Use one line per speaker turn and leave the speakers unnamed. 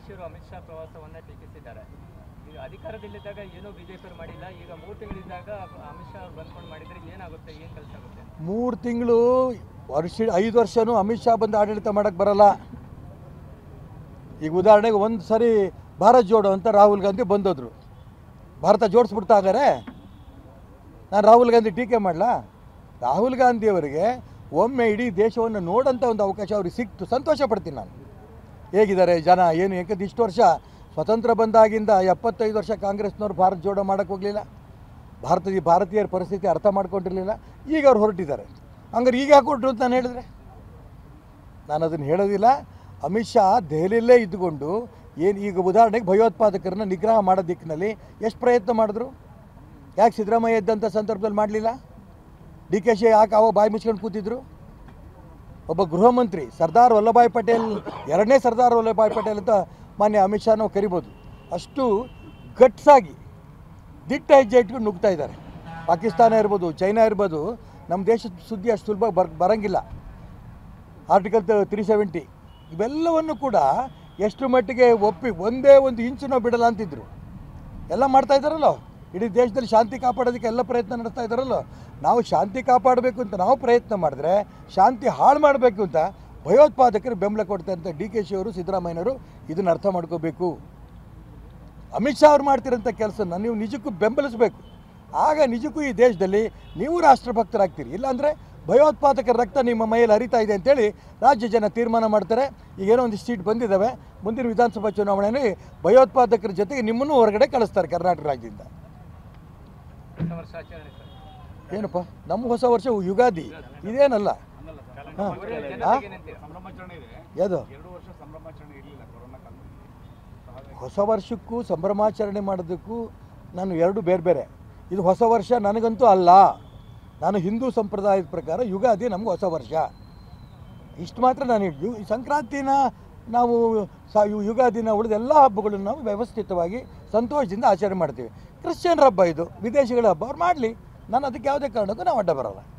C ಅವರು ಅಮಿತ್ ಶಾ ಪ್ರವಾಸವನ್ನ ಟೀಕಿಸಿದ್ದಾರೆ ಈಗ ಅಧಿಕಾರದಲ್ಲಿದ್ದಾಗ ಏನೂ ಬಿಜೆಪಿ ಮಾಡಿಲ್ಲ ಈಗ ಮೂರು ತಿಂಗಳಿದ್ದಾಗ ಅಮಿತ್ ಶಾ ಅವ್ರು ಬಂದ್ಕೊಂಡು ಮಾಡಿದ್ರೆ ಏನಾಗುತ್ತೆ ಏನು ಕೆಲಸ ಆಗುತ್ತೆ
ಮೂರು ತಿಂಗಳು ವರ್ಷ ಐದು ವರ್ಷನೂ ಅಮಿತ್ ಶಾ ಬಂದು ಆಡಳಿತ ಮಾಡೋಕ್ಕೆ ಬರಲ್ಲ ಈಗ ಉದಾಹರಣೆಗೆ ಒಂದು ಸರಿ ಭಾರತ್ ಜೋಡೋ ಅಂತ ರಾಹುಲ್ ಗಾಂಧಿ ಬಂದೋದ್ರು ಭಾರತ ಜೋಡಿಸ್ಬಿಡ್ತಾ ಹಾಗಾರೆ ನಾನು ರಾಹುಲ್ ಗಾಂಧಿ ಟೀಕೆ ಮಾಡಲಾ ರಾಹುಲ್ ಗಾಂಧಿಯವರಿಗೆ ಒಮ್ಮೆ ಇಡೀ ದೇಶವನ್ನು ನೋಡೋಂಥ ಒಂದು ಅವಕಾಶ ಅವ್ರಿಗೆ ಸಿಕ್ತು ಸಂತೋಷ ಪಡ್ತೀನಿ ನಾನು ಹೇಗಿದ್ದಾರೆ ಜನ ಏನು ಯಾಕಂದ್ರೆ ಇಷ್ಟು ವರ್ಷ ಸ್ವತಂತ್ರ ಬಂದಾಗಿಂದ ಎಪ್ಪತ್ತೈದು ವರ್ಷ ಕಾಂಗ್ರೆಸ್ನವ್ರು ಭಾರತ್ ಜೋಡೋ ಮಾಡೋಕ್ಕೆ ಹೋಗಲಿಲ್ಲ ಭಾರತದ ಭಾರತೀಯರ ಪರಿಸ್ಥಿತಿ ಅರ್ಥ ಮಾಡ್ಕೊಂಡಿರಲಿಲ್ಲ ಈಗ ಅವ್ರು ಹೊರಟಿದ್ದಾರೆ ಹಂಗಾರೆ ಈಗ ಯಾಕೆ ಹೊರಟರು ಅಂತ ನಾನು ಹೇಳಿದ್ರೆ ನಾನು ಅದನ್ನು ಹೇಳೋದಿಲ್ಲ ಅಮಿತ್ ಶಾ ದೆಹಲಿಯಲ್ಲೇ ಇದ್ದುಕೊಂಡು ಏನು ಈಗ ಉದಾಹರಣೆಗೆ ಭಯೋತ್ಪಾದಕರನ್ನ ನಿಗ್ರಹ ಮಾಡೋ ದಿಕ್ಕಿನಲ್ಲಿ ಎಷ್ಟು ಪ್ರಯತ್ನ ಮಾಡಿದ್ರು ಯಾಕೆ ಸಿದ್ದರಾಮಯ್ಯ ಇದ್ದಂಥ ಸಂದರ್ಭದಲ್ಲಿ ಮಾಡಲಿಲ್ಲ ಡಿ ಕೆ ಶಿ ಯಾಕೆ ಅವ ಬಾಯಿ ಮುಚ್ಕೊಂಡು ಕೂತಿದ್ರು ಒಬ್ಬ ಗೃಹ ಮಂತ್ರಿ ಸರ್ದಾರ್ ವಲ್ಲಭಾಯ್ ಪಟೇಲ್ ಎರಡನೇ ಸರ್ದಾರ್ ವಲ್ಲಭಾಯ್ ಪಟೇಲ್ ಅಂತ ಮಾನ್ಯ ಅಮಿತ್ ಶಾ ನಾವು ಕರಿಬೋದು ಅಷ್ಟು ಗಟ್ಸಾಗಿ ದಿಟ್ಟ ಹೆಜ್ಜೆ ಇಟ್ಕೊಂಡು ನುಗ್ತಾ ಇದ್ದಾರೆ ಪಾಕಿಸ್ತಾನ ಇರ್ಬೋದು ಚೈನಾ ಇರ್ಬೋದು ನಮ್ಮ ದೇಶದ ಸುದ್ದಿ ಅಷ್ಟು ಸುಲಭ ಬರ್ ಬರಂಗಿಲ್ಲ ಆರ್ಟಿಕಲ್ ತ್ರೀ ಸೆವೆಂಟಿ ಇವೆಲ್ಲವನ್ನು ಕೂಡ ಎಷ್ಟು ಮಟ್ಟಿಗೆ ಒಪ್ಪಿ ಒಂದೇ ಒಂದು ಇಂಚು ನಾವು ಬಿಡಲ್ಲ ಅಂತಿದ್ರು ಎಲ್ಲ ಮಾಡ್ತಾ ಇದ್ದಾರಲ್ಲೋ ಇಡೀ ದೇಶದಲ್ಲಿ ಶಾಂತಿ ಕಾಪಾಡೋದಕ್ಕೆ ಎಲ್ಲ ಪ್ರಯತ್ನ ನಡೆಸ್ತಾ ಇದ್ದಾರಲ್ಲೋ ನಾವು ಶಾಂತಿ ಕಾಪಾಡಬೇಕು ಅಂತ ನಾವು ಪ್ರಯತ್ನ ಮಾಡಿದ್ರೆ ಶಾಂತಿ ಹಾಳು ಮಾಡಬೇಕು ಅಂತ ಭಯೋತ್ಪಾದಕರು ಬೆಂಬಲ ಕೊಡ್ತಾರೆ ಅಂತ ಡಿ ಕೆ ಶಿ ಅವರು ಸಿದ್ದರಾಮಯ್ಯನವರು ಇದನ್ನು ಅರ್ಥ ಮಾಡ್ಕೋಬೇಕು ಅಮಿತ್ ಶಾ ಅವ್ರು ಮಾಡ್ತಿರೋಂಥ ಕೆಲಸನ ನೀವು ನಿಜಕ್ಕೂ ಬೆಂಬಲಿಸಬೇಕು ಆಗ ನಿಜಕ್ಕೂ ಈ ದೇಶದಲ್ಲಿ ನೀವು ರಾಷ್ಟ್ರಭಕ್ತರಾಗ್ತೀರಿ ಇಲ್ಲಾಂದರೆ ಭಯೋತ್ಪಾದಕರ ರಕ್ತ ನಿಮ್ಮ ಮೈಯಲ್ಲಿ ಹರಿತಾ ಇದೆ ಅಂತೇಳಿ ರಾಜ್ಯ ಜನ ತೀರ್ಮಾನ ಮಾಡ್ತಾರೆ ಈಗ ಏನೋ ಒಂದಿಷ್ಟು ಸೀಟ್ ಬಂದಿದ್ದಾವೆ ಮುಂದಿನ ವಿಧಾನಸಭಾ ಚುನಾವಣೆಯಲ್ಲಿ ಭಯೋತ್ಪಾದಕರ ಜೊತೆಗೆ ನಿಮ್ಮನ್ನು ಹೊರಗಡೆ ಕಳಿಸ್ತಾರೆ ಕರ್ನಾಟಕ ರಾಜ್ಯದಿಂದ
ಹೊಸ ವರ್ಷ ಆಚರಣೆ ಸರ್
ಏನಪ್ಪ ನಮ್ಮ ಹೊಸ ವರ್ಷ ಯುಗಾದಿ ಇದೇನಲ್ಲ ಹಾಂ
ಜನತೆಗೆ ಏನಂತೀರಾ?
ಸಂಭ್ರಮಾಚರಣೆ ಇದೆ
ಯಾವುದು
ಎರಡು ವರ್ಷ ಸಂಭ್ರಮಾಚರಣೆ ಇರಲಿಲ್ಲ ಕೊರೋನಾ ಕಾಲದಲ್ಲಿ
ಹೊಸ ವರ್ಷಕ್ಕೂ ಸಂಭ್ರಮಾಚರಣೆ ಮಾಡೋದಕ್ಕೂ ನಾನು ಎರಡು ಬೇರೆ ಬೇರೆ ಇದು ಹೊಸ ವರ್ಷ ನನಗಂತೂ ಅಲ್ಲ ನಾನು ಹಿಂದೂ ಸಂಪ್ರದಾಯದ ಪ್ರಕಾರ ಯುಗಾದಿ ನಮ್ಗೆ ಹೊಸ ವರ್ಷ ಇಷ್ಟು ಮಾತ್ರ ನಾನು ಹೇಳಿ ಯು ಸಂಕ್ರಾಂತಿನ ನಾವು ಸ ಯು- ಯುಗಾದಿನ ಉಳಿದ ಎಲ್ಲ ಹಬ್ಬಗಳನ್ನು ನಾವು ವ್ಯವಸ್ಥಿತವಾಗಿ ಸಂತೋಷದಿಂದ ಆಚರಣೆ ಮಾಡ್ತೀವಿ ಕ್ರಿಶ್ಚಿಯನ್ ಹಬ್ಬ ಇದು ವಿದೇಶಿಗಳ ಹಬ್ಬ ಅವ್ರು ಮಾಡಲಿ ನಾನು ಅದಕ್ಕೆ ಯಾವುದೇ ಕಾರಣಕ್ಕೂ ನಾವು ಅಡ್ಡ ಬರೋಲ್ಲ